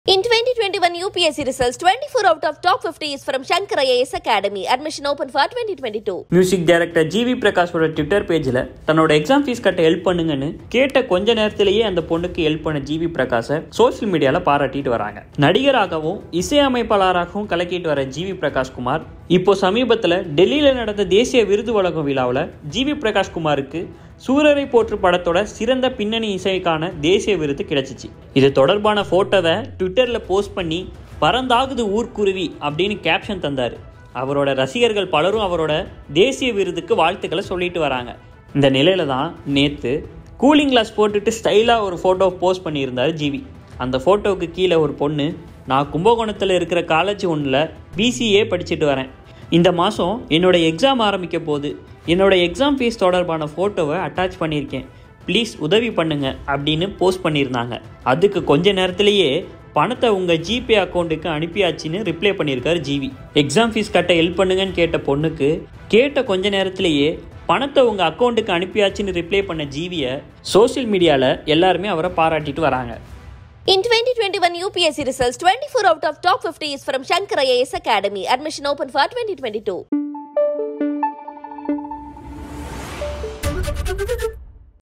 In 2021 UPSC results, 24 out of top 50 is from Shankar IAS Academy. Admission open for 2022. Music director GV பிரகாஷோட Twitter பேஜில் தன்னோட exam fees கட்ட help பண்ணுங்கன்னு கேட்ட கொஞ்ச நேரத்திலேயே அந்த பொண்ணுக்கு ஹெல்ப் பண்ண ஜிவி பிரகாஷை சோஷியல் மீடியாவில் பாராட்டிட்டு வராங்க நடிகராகவும் இசையமைப்பாளராகவும் கலக்கிட்டு வர ஜிவி பிரகாஷ் குமார் இப்போ சமீபத்தில் டெல்லியில் நடந்த தேசிய விருது வழங்கும் விழாவில் ஜிவி பிரகாஷ் குமாருக்கு சூரரை போற்று படத்தோட சிறந்த பின்னணி இசைக்கான தேசிய விருது கிடைச்சிச்சு இது தொடர்பான ஃபோட்டோவை ட்விட்டரில் போஸ்ட் பண்ணி பறந்தாகுது ஊர்க்குருவி அப்படின்னு கேப்ஷன் தந்தார் அவரோட ரசிகர்கள் பலரும் அவரோட தேசிய விருதுக்கு வாழ்த்துக்களை சொல்லிட்டு வராங்க இந்த நிலையில தான் நேற்று கூலிங் கிளாஸ் போட்டுட்டு ஸ்டைலாக ஒரு ஃபோட்டோ போஸ்ட் பண்ணியிருந்தார் ஜிவி அந்த ஃபோட்டோவுக்கு கீழே ஒரு பொண்ணு நான் கும்பகோணத்தில் இருக்கிற காலேஜ் ஒன்றில் பிசிஏ படிச்சுட்டு வரேன் இந்த மாதம் என்னோட எக்ஸாம் ஆரம்பிக்க போகுது என்னோட எக்ஸாம் ஃபீஸ் தொடர்பான ஃபோட்டோவை அட்டாச் பண்ணியிருக்கேன் ப்ளீஸ் உதவி பண்ணுங்க அப்படின்னு போஸ்ட் பண்ணியிருந்தாங்க அதுக்கு கொஞ்ச நேரத்திலேயே பணத்தை உங்கள் ஜிபே அக்கௌண்ட்டுக்கு அனுப்பியாச்சுன்னு ரிப்ளை பண்ணியிருக்காரு ஜிவி எக்ஸாம் ஃபீஸ் கட்ட ஹெல்ப் பண்ணுங்கன்னு கேட்ட பொண்ணுக்கு கேட்ட கொஞ்ச நேரத்திலேயே பணத்தை உங்கள் அக்கௌண்ட்டுக்கு அனுப்பியாச்சுன்னு ரிப்ளை பண்ண ஜிவியை சோஷியல் மீடியாவில் எல்லாருமே அவரை பாராட்டிட்டு வராங்க In 2021 UPSC results, 24 out of top 50 is from Shankar IAS Academy. Admission open for 2022.